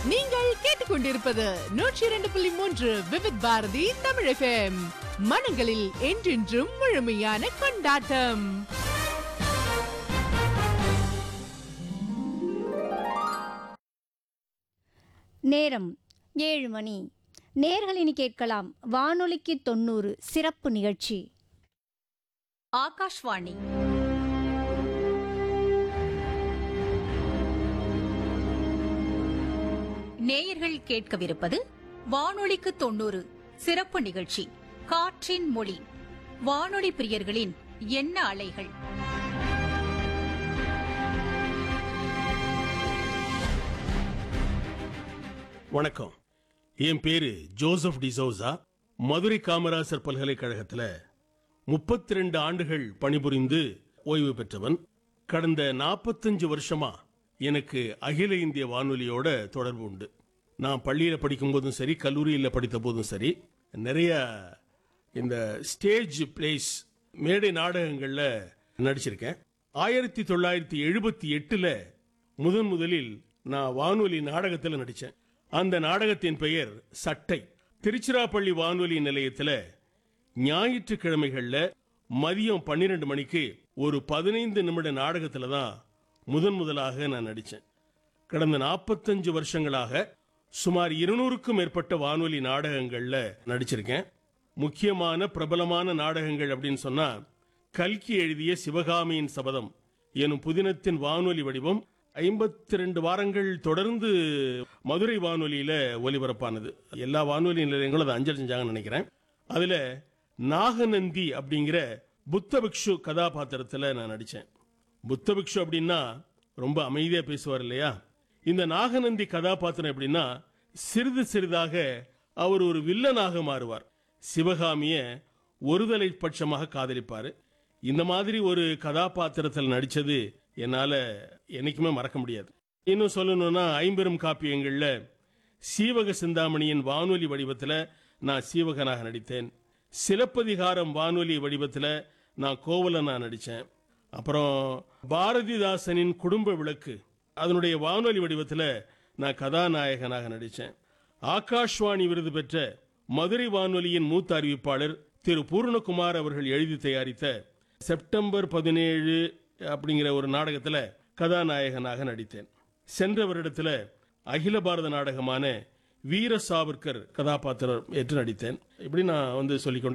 நீங்கள் கேட்டுக்கொண்டிருப்பது நூற்றி இரண்டு புள்ளி மூன்று விவித் பாரதி தமிழ் எஃப்எம் மனங்களில் என்றென்றும் முழுமையான கொண்டாட்டம் நேரம் ஏழு மணி நேர்களினி கேட்கலாம் வானொலிக்கு தொண்ணூறு சிறப்பு நிகழ்ச்சி ஆகாஷ்வாணி நேயர்கள் கேட்கவிருப்பது வானொலிக்கு தொண்ணூறு சிறப்பு நிகழ்ச்சி காற்றின் மொழி வானொலி பிரியர்களின் எண்ண அலைகள் வணக்கம் என் பேரு ஜோசப் டிசோசா மதுரை காமராசர் பல்கலைக்கழகத்துல முப்பத்தி ரெண்டு ஆண்டுகள் பணிபுரிந்து ஓய்வு பெற்றவன் கடந்த நாற்பத்தஞ்சு வருஷமா எனக்கு அகில இந்திய வானொலியோட தொடர்பு உண்டு நான் பள்ளியில படிக்கும் போதும் சரி கல்லூரியில் படித்த போதும் சரி நிறைய இந்த ஸ்டேஜ் பிளேஸ் மேடை நாடகங்கள்ல நடிச்சிருக்கேன் ஆயிரத்தி தொள்ளாயிரத்தி எழுபத்தி எட்டுல முதன் முதலில் நான் வானொலி நாடகத்தில் நடிச்சேன் அந்த நாடகத்தின் பெயர் சட்டை திருச்சிராப்பள்ளி வானொலி நிலையத்துல ஞாயிற்றுக்கிழமைகள்ல மதியம் பன்னிரண்டு மணிக்கு ஒரு பதினைந்து நிமிட நாடகத்துல தான் முதன் முதலாக நான் நடிச்சேன் கடந்த நாற்பத்தஞ்சு வருஷங்களாக சுமார் இருநூறுக்கும் மேற்பட்ட வானொலி நாடகங்கள்ல நடிச்சிருக்கேன் முக்கியமான பிரபலமான நாடகங்கள் அப்படின்னு சொன்னா கல்கி எழுதிய சிவகாமியின் சபதம் எனும் புதினத்தின் வானொலி வடிவம் ஐம்பத்தி ரெண்டு வாரங்கள் தொடர்ந்து மதுரை வானொலியில ஒலிபரப்பானது எல்லா வானொலி நிலையங்களும் அதை அஞ்சல் செஞ்சாங்கன்னு நினைக்கிறேன் அதுல நாகநந்தி அப்படிங்கிற புத்த பிக்ஷு கதாபாத்திரத்துல நான் நடிச்சேன் புத்த பிக்ஷு அப்படின்னா ரொம்ப அமைதியா பேசுவார் இல்லையா இந்த நாகநந்தி கதாபாத்திரம் எப்படின்னா சிறிது சிறிதாக அவர் ஒரு வில்லனாக மாறுவார் சிவகாமிய ஒருதலை பட்சமாக காதலிப்பாரு இந்த மாதிரி ஒரு கதாபாத்திரத்தில் நடிச்சது என்னால என்னைக்குமே மறக்க முடியாது இன்னும் சொல்லணும்னா ஐம்பெரும் காப்பியங்கள்ல சீவக சிந்தாமணியின் வானொலி வடிவத்துல நான் சீவகனாக நடித்தேன் சிலப்பதிகாரம் வானொலி வடிவத்துல நான் கோவலனா நடிச்சேன் அப்புறம் பாரதிதாசனின் குடும்ப விளக்கு அதனுடைய வானொலி வடிவத்துல நான் கதாநாயகனாக நடிச்சேன் ஆகாஷ்வாணி விருது பெற்ற மதுரை வானொலியின் மூத்த அறிவிப்பாளர் திரு பூர்ணகுமார் அவர்கள் எழுதி தயாரித்த செப்டம்பர் பதினேழு அப்படிங்கிற ஒரு நாடகத்துல கதாநாயகனாக நடித்தேன் சென்ற வருடத்துல அகில பாரத நாடகமான வீர சாவர்கர் கதாபாத்திரம் ஏற்று நடித்தேன் இப்படி நான் வந்து சொல்லிக்கொண்டே